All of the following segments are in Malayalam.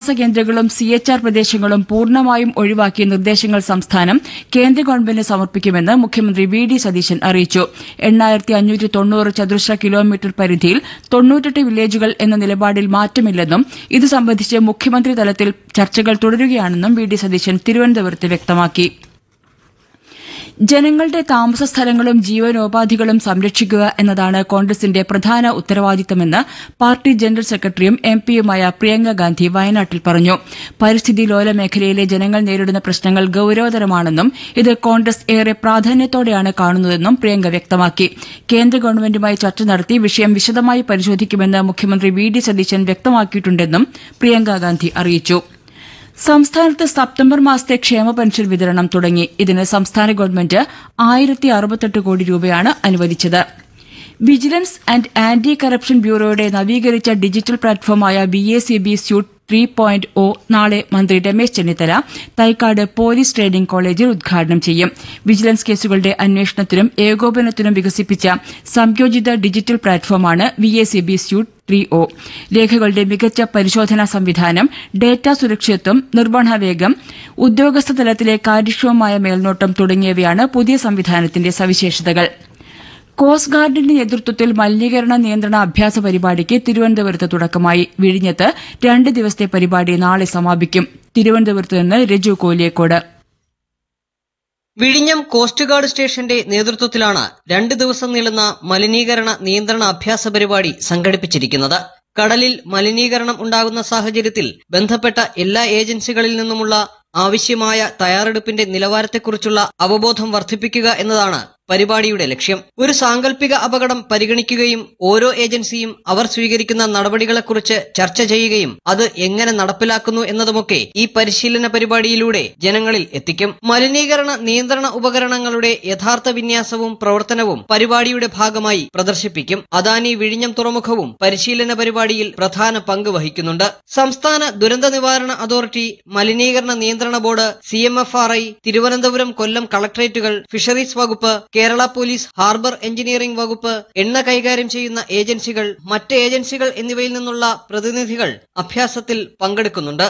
കേന്ദ്രങ്ങളും സി എച്ച് ആർ പ്രദേശങ്ങളും പൂർണ്ണമായും ഒഴിവാക്കിയ നിർദ്ദേശങ്ങൾ സംസ്ഥാനം കേന്ദ്ര ഗവൺമെന്റിന് സമർപ്പിക്കുമെന്ന് മുഖ്യമന്ത്രി വി ഡി സതീശൻ അറിയിച്ചു എണ്ണായിരത്തി അഞ്ഞൂറ്റി തൊണ്ണൂറ് ചതുരശ്ര കിലോമീറ്റർ പരിധിയിൽ തൊണ്ണൂറ്റെട്ട് വില്ലേജുകൾ എന്ന നിലപാടിൽ മാറ്റമില്ലെന്നും ഇത് സംബന്ധിച്ച് മുഖ്യമന്ത്രി തലത്തിൽ ചർച്ചകൾ തുടരുകയാണെന്നും വി ഡി സതീശൻ തിരുവനന്തപുരത്ത് വ്യക്തമാക്കി ജനങ്ങളുടെ താമസ സ്ഥലങ്ങളും ജീവനോപാധികളും സംരക്ഷിക്കുക എന്നതാണ് കോൺഗ്രസിന്റെ പ്രധാന ഉത്തരവാദിത്തമെന്ന് പാർട്ടി ജനറൽ സെക്രട്ടറിയും എം പിയുമായ പ്രിയങ്ക ഗാന്ധി വയനാട്ടിൽ പറഞ്ഞു പരിസ്ഥിതി ലോല മേഖലയിലെ ജനങ്ങൾ നേരിടുന്ന പ്രശ്നങ്ങൾ ഗൌരവതരമാണെന്നും ഇത് കോൺഗ്രസ് ഏറെ പ്രാധാന്യത്തോടെയാണ് കാണുന്നതെന്നും പ്രിയങ്ക വ്യക്തമാക്കി കേന്ദ്ര ഗവൺമെന്റുമായി ചർച്ച നടത്തി വിഷയം വിശദമായി പരിശോധിക്കുമെന്ന് മുഖ്യമന്ത്രി വി ഡി സതീശൻ വ്യക്തമാക്കിയിട്ടുണ്ടെന്നും പ്രിയങ്ക ഗാന്ധി അറിയിച്ചു സംസ്ഥാനത്ത് സെപ്റ്റംബർ മാസത്തെ ക്ഷേമ പെൻഷൻ വിതരണം തുടങ്ങി ഇതിന് സംസ്ഥാന ഗവൺമെന്റ് ആയിരത്തി അറുപത്തെട്ട് കോടി രൂപയാണ് അനുവദിച്ചത് വിജിലൻസ് ആൻഡ് ആന്റി കറപ്ഷൻ ബ്യൂറോയുടെ നവീകരിച്ച ഡിജിറ്റൽ പ്ലാറ്റ്ഫോമായ V A C B suite three point O നാളെ മന്ത്രി രമേശ് ചെന്നിത്തല തൈക്കാട് പോലീസ് ട്രെയിനിംഗ് കോളേജിൽ ഉദ്ഘാടനം ചെയ്യും വിജിലൻസ് കേസുകളുടെ അന്വേഷണത്തിനും ഏകോപനത്തിനും വികസിപ്പിച്ച സംയോജിത ഡിജിറ്റൽ പ്ലാറ്റ്ഫോമാണ് V A C B suite three O രേഖകളുടെ മികച്ച പരിശോധനാ സംവിധാനം ഡേറ്റാ സുരക്ഷിതത്വം നിർവഹണ വേഗം ഉദ്യോഗസ്ഥ തലത്തിലെ കാര്യക്ഷമമായ മേൽനോട്ടം തുടങ്ങിയവയാണ് പുതിയ സംവിധാനത്തിന്റെ സവിശേഷതകൾ കോസ്റ്റ് ഗാർഡിന്റെ നേതൃത്വത്തിൽ മലിനീകരണ നിയന്ത്രണ അഭ്യാസ പരിപാടിക്ക് തിരുവനന്തപുരത്ത് തുടക്കമായി വിഴിഞ്ഞത്ത് രണ്ട് ദിവസത്തെ പരിപാടി നാളെ സമാപിക്കും തിരുവനന്തപുരത്ത് നിന്ന് രജു കോലിയക്കോട് വിഴിഞ്ഞം കോസ്റ്റ് ഗാർഡ് സ്റ്റേഷന്റെ നേതൃത്വത്തിലാണ് രണ്ട് ദിവസം നീളുന്ന മലിനീകരണ നിയന്ത്രണ അഭ്യാസ പരിപാടി സംഘടിപ്പിച്ചിരിക്കുന്നത് കടലിൽ മലിനീകരണം ഉണ്ടാകുന്ന സാഹചര്യത്തിൽ ബന്ധപ്പെട്ട എല്ലാ ഏജൻസികളിൽ നിന്നുമുള്ള ആവശ്യമായ തയ്യാറെടുപ്പിന്റെ നിലവാരത്തെക്കുറിച്ചുള്ള അവബോധം വർദ്ധിപ്പിക്കുക എന്നതാണ് പരിപാടിയുടെ ലക്ഷ്യം ഒരു സാങ്കല്പിക അപകടം പരിഗണിക്കുകയും ഓരോ ഏജൻസിയും അവർ സ്വീകരിക്കുന്ന നടപടികളെക്കുറിച്ച് ചർച്ച ചെയ്യുകയും അത് എങ്ങനെ നടപ്പിലാക്കുന്നു എന്നതുമൊക്കെ ഈ പരിശീലന പരിപാടിയിലൂടെ ജനങ്ങളിൽ എത്തിക്കും മലിനീകരണ നിയന്ത്രണ ഉപകരണങ്ങളുടെ യഥാർത്ഥ വിന്യാസവും പ്രവർത്തനവും പരിപാടിയുടെ ഭാഗമായി പ്രദർശിപ്പിക്കും അദാനി വിഴിഞ്ഞം തുറമുഖവും പരിശീലന പരിപാടിയിൽ പ്രധാന പങ്ക് വഹിക്കുന്നുണ്ട് സംസ്ഥാന ദുരന്ത നിവാരണ അതോറിറ്റി മലിനീകരണ നിയന്ത്രണ board C M F R I Thiruvananthapuram Kollam കളക്ടറേറ്റുകൾ ഫിഷറീസ് വകുപ്പ് കേരള പോലീസ് ഹാർബർ എഞ്ചിനീയറിംഗ് വകുപ്പ് എണ്ണ കൈകാര്യം ചെയ്യുന്ന ഏജൻസികൾ മറ്റ് ഏജൻസികൾ എന്നിവയിൽ നിന്നുള്ള പ്രതിനിധികൾ അഭ്യാസത്തിൽ പങ്കെടുക്കുന്നുണ്ട്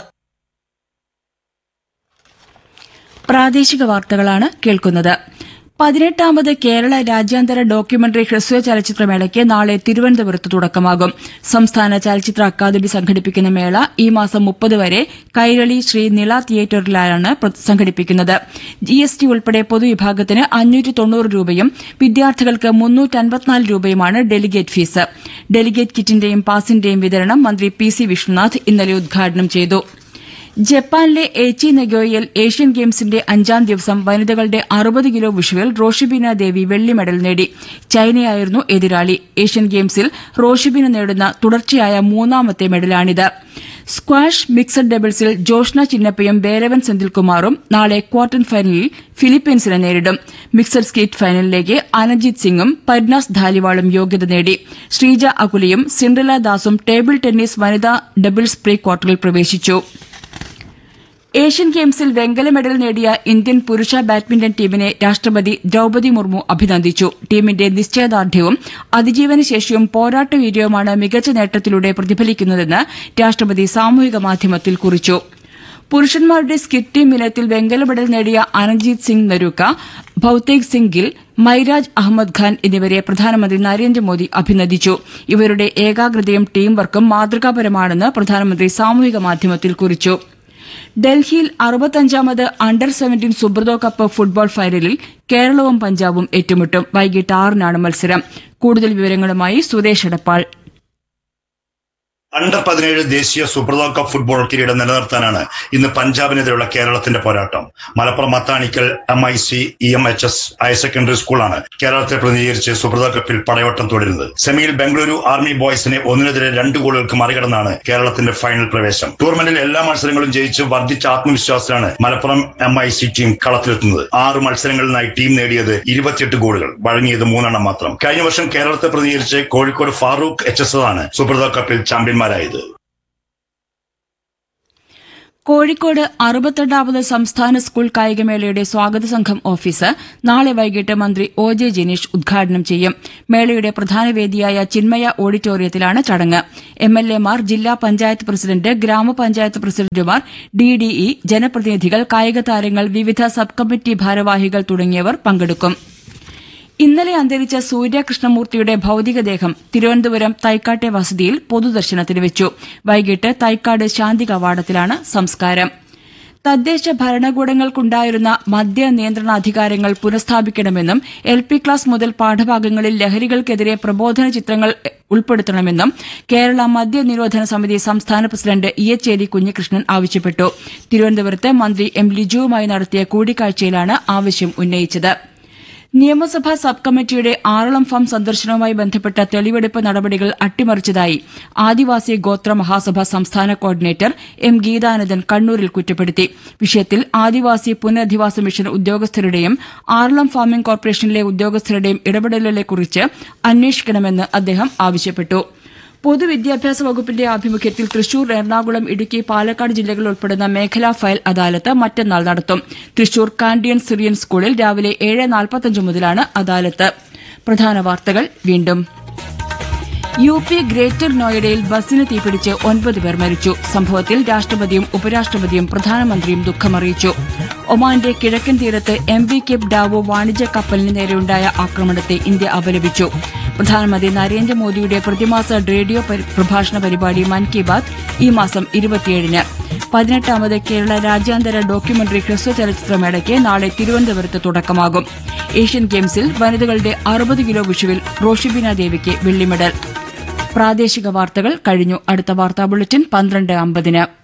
പ്രാദേശിക വാർത്തകളാണ് കേൾക്കുന്നത് പതിനെട്ടാമത് കേരള രാജ്യാന്തര ഡോക്യുമെന്ററി ഹ്രസ്വ ചലച്ചിത്രമേളയ്ക്ക് നാളെ തിരുവനന്തപുരത്ത് തുടക്കമാകും സംസ്ഥാന ചലച്ചിത്ര അക്കാദമി സംഘടിപ്പിക്കുന്ന മേള ഈ മാസം മുപ്പത് വരെ കൈരളി ശ്രീ നിള തിയേറ്ററിലാണ് പ്ര- സംഘടിപ്പിക്കുന്നത് ജി എസ് ടി ഉൾപ്പെടെ പൊതുവിഭാഗത്തിന് അഞ്ഞൂറ്റി തൊണ്ണൂറ് രൂപയും വിദ്യാർത്ഥികൾക്ക് മുന്നൂറ്റൻപത്തിനാല് രൂപയുമാണ് ഡെലിഗേറ്റ് ഫീസ് ഡെലിഗേറ്റ് കിറ്റിന്റെയും പാസിന്റെയും വിതരണം മന്ത്രി പി സി വിഷ്ണുനാഥ് ഇന്നലെ ഉദ്ഘാടനം ചെയ്തു ജപ്പാനിലെ ഏച്ചി നെഗോയിൽ ഏഷ്യൻ ഗെയിംസിന്റെ അഞ്ചാം ദിവസം വനിതകളുടെ അറുപത് കിലോ വിഷുവിൽ റോഷിബീന ദേവി വെള്ളി മെഡൽ നേടി ചൈനയായിരുന്നു എതിരാളി ഏഷ്യൻ ഗെയിംസിൽ റോഷിബീന നേടുന്ന തുടർച്ചയായ മൂന്നാമത്തെ മെഡലാണിത് സ്ക്വാഷ് മിക്സഡ് ഡബിൾസിൽ ജോഷ്ന ചിന്നപ്പയും ബേരവൻ സെന്തിൽകുമാറും നാളെ ക്വാർട്ടർ ഫൈനലിൽ ഫിലിപ്പീൻസിനെ നേരിടും മിക്സഡ് സ്കീറ്റ് ഫൈനലിലേക്ക് അനജിത് സിംഗും പര്നാസ് ധാലിവാളും യോഗ്യത നേടി ശ്രീജ അകുലയും സിൻഡ്രല ദാസും ടേബിൾ ടെന്നീസ് വനിതാ ഡബിൾസ് പ്രീ ക്വാർട്ടറിൽ പ്രവേശിച്ചു ഏഷ്യൻ ഗെയിംസിൽ വെങ്കല മെഡൽ നേടിയ ഇന്ത്യൻ പുരുഷ ബാഡ്മിന്റൺ ടീമിനെ രാഷ്ട്രപതി ദ്രൌപതി മുർമു അഭിനന്ദിച്ചു ടീമിന്റെ നിശ്ചയദാർഢ്യവും അതിജീവന ശേഷിയും പോരാട്ടവീര്യവുമാണ് മികച്ച നേട്ടത്തിലൂടെ പ്രതിഫലിക്കുന്നതെന്ന് രാഷ്ട്രപതി സാമൂഹിക മാധ്യമത്തിൽ കുറിച്ചു പുരുഷന്മാരുടെ സ്കിറ്റ് ടീം ഇനത്തിൽ വെങ്കല മെഡൽ നേടിയ അനഞ്ജീത് സിംഗ് നരൂക്ക ഭൌതേക് സിംഗ് ഗിൽ മൈരാജ് അഹമ്മദ് ഖാൻ എന്നിവരെ പ്രധാനമന്ത്രി നരേന്ദ്രമോദി അഭിനന്ദിച്ചു ഇവരുടെ ഏകാഗ്രതയും ടീം വർക്കും മാതൃകാപരമാണെന്ന് പ്രധാനമന്ത്രി സാമൂഹിക മാധ്യമത്തിൽ കുറിച്ചു ഡൽഹിയിൽ അറുപത്തഞ്ചാമത് under seventeen Subroto cup football ഫൈനലിൽ കേരളവും പഞ്ചാബും ഏറ്റുമുട്ടും വൈകിട്ട് ആറിനാണ് മത്സരം കൂടുതൽ വിവരങ്ങളുമായി സുരേഷ് എടപ്പാൾ അണ്ടർ പതിനേഴ് ദേശീയ സൂപ്പർലോ കപ്പ് ഫുട്ബോൾ കിരീടം നിലനിർത്താനാണ് ഇന്ന് പഞ്ചാബിനെതിരെയുള്ള കേരളത്തിന്റെ പോരാട്ടം Malappuram Mattanikkal M I C E M H S higher secondary സ്കൂളാണ് കേരളത്തെ പ്രതിനിധീകരിച്ച് സൂപ്പർലോ കപ്പിൽ പടയോട്ടം തുടരുന്നത് സെമിയിൽ ബംഗളൂരു ആർമി ബോയ്സിനെ ഒന്നിനെതിരെ രണ്ട് ഗോളുകൾക്ക് മറികടന്നാണ് കേരളത്തിന്റെ ഫൈനൽ പ്രവേശം ടൂർണമെന്റിൽ എല്ലാ മത്സരങ്ങളും ജയിച്ച് വർദ്ധിച്ച ആത്മവിശ്വാസത്തിലാണ് Malappuram M I C team കളത്തിലെത്തുന്നത് ആറ് മത്സരങ്ങളിലായി ടീം നേടിയത് ഇരുപത്തിയെട്ട് ഗോളുകൾ വഴങ്ങിയത് മൂന്നെണ്ണം മാത്രം കഴിഞ്ഞ വർഷം കേരളത്തെ പ്രതിനിധീകരിച്ച് കോഴിക്കോട് ഫാറൂഖ് എച്ച് എസ് ആണ് സൂപ്പർലോ കപ്പിൽ ചാമ്പ്യന്മാരായത് കോഴിക്കോട് അറുപത്തെട്ടാമത് സംസ്ഥാന സ്കൂൾ കായികമേളയുടെ സ്വാഗത സംഘം ഓഫീസ് നാളെ വൈകിട്ട് മന്ത്രി ഒ ജെ ജനീഷ് ഉദ്ഘാടനം ചെയ്യും മേളയുടെ പ്രധാന വേദിയായ ചിന്മയ ഓഡിറ്റോറിയത്തിലാണ് ചടങ്ങ് എംഎൽഎമാർ ജില്ലാ പഞ്ചായത്ത് പ്രസിഡന്റ് ഗ്രാമപഞ്ചായത്ത് പ്രസിഡന്റുമാർ ഡിഡിഇ ജനപ്രതിനിധികൾ കായിക താരങ്ങൾ വിവിധ സബ് കമ്മിറ്റി ഭാരവാഹികൾ തുടങ്ങിയവർ പങ്കെടുക്കും ഇന്നലെ അന്തരിച്ച സൂര്യകൃഷ്ണമൂർത്തിയുടെ ഭൌതികദേഹം തിരുവനന്തപുരം തൈക്കാട്ടെ വസതിയിൽ പൊതുദർശനത്തിന് വെച്ചു വൈകിട്ട് തൈക്കാട് ശാന്തി കവാടത്തിലാണ് സംസ്കാരം തദ്ദേശ ഭരണകൂടങ്ങൾക്കുണ്ടായിരുന്ന മദ്യ നിയന്ത്രണാധികാരങ്ങൾ പുനഃസ്ഥാപിക്കണമെന്നും എൽ പി ക്ലാസ് മുതൽ പാഠഭാഗങ്ങളിൽ ലഹരികൾക്കെതിരെ പ്രബോധന ചിത്രങ്ങൾ ഉൾപ്പെടുത്തണമെന്നും കേരള മദ്യ നിരോധന സമിതി സംസ്ഥാന പ്രസിഡന്റ് ഇയച്ചേരി കുഞ്ഞികൃഷ്ണൻ ആവശ്യപ്പെട്ടു തിരുവനന്തപുരത്ത് മന്ത്രി എം ലിജുവുമായി നടത്തിയ കൂടിക്കാഴ്ചയിലാണ് ആവശ്യം ഉന്നയിച്ചത് നിയമസഭാ സബ് കമ്മിറ്റിയുടെ ആറളം ഫാം സന്ദർശനവുമായി ബന്ധപ്പെട്ട തെളിവെടുപ്പ് നടപടികൾ അട്ടിമറിച്ചതായി ആദിവാസി ഗോത്ര മഹാസഭ സംസ്ഥാന കോർഡിനേറ്റർ എം ഗീതാനന്ദൻ കണ്ണൂരിൽ കുറ്റപ്പെടുത്തി വിഷയത്തിൽ ആദിവാസി പുനരധിവാസ മിഷൻ ഉദ്യോഗസ്ഥരുടെയും ആറളം ഫാമിംഗ് കോർപ്പറേഷനിലെ ഉദ്യോഗസ്ഥരുടെയും ഇടപെടലുകളെക്കുറിച്ച് അന്വേഷിക്കണമെന്ന് അദ്ദേഹം ആവശ്യപ്പെട്ടു പൊതുവിദ്യാഭ്യാസ വകുപ്പിന്റെ ആഭിമുഖ്യത്തിൽ തൃശൂർ എറണാകുളം ഇടുക്കി പാലക്കാട് ജില്ലകൾ ഉൾപ്പെടുന്ന മേഖലാ ഫയൽ അദാലത്ത് മറ്റന്നാൾ നടത്തും തൃശൂർ കാൻഡിയൻ സിറിയൻ സ്കൂളിൽ രാവിലെ ഏഴ് നാൽപ്പത്തഞ്ച് മുതലാണ് അദാലത്ത് പ്രധാന വാർത്തകൾ വീണ്ടും യു പി ഗ്രേറ്റർ നോയിഡയിൽ ബസിന് തീപിടിച്ച് ഒൻപത് പേർ മരിച്ചു സംഭവത്തിൽ രാഷ്ട്രപതിയും ഉപരാഷ്ട്രപതിയും പ്രധാനമന്ത്രിയും ദുഃഖമറിയിച്ചു ഒമാന്റെ കിഴക്കൻ തീരത്ത് എം വി കേപ്പ് ഡാവോ വാണിജ്യ കപ്പലിന് നേരെയുണ്ടായ ആക്രമണത്തെ ഇന്ത്യ അപലപിച്ചു പ്രധാനമന്ത്രി നരേന്ദ്രമോദിയുടെ പ്രതിമാസ റേഡിയോ പരി- പ്രഭാഷണ പരിപാടി മൻ കി ബാത് ഈ മാസം ഇരുപത്തിയേഴിന് പതിനെട്ടാമത് കേരള രാജ്യാന്തര ഡോക്യുമെന്ററി ഹ്രസ്വ ചലച്ചിത്രമേളയ്ക്ക് നാളെ തിരുവനന്തപുരത്ത് തുടക്കമാകും ഏഷ്യൻ ഗെയിംസിൽ വനിതകളുടെ അറുപത് കിലോ വിഷുവിൽ റോഷിബിന ദേവിക്ക് വെള്ളിമെഡൽ പ്രാദേശിക വാർത്തകൾ കഴിഞ്ഞു അടുത്ത വാർത്താ ബുള്ളറ്റിൻ പന്ത്രണ്ട് അമ്പതിന്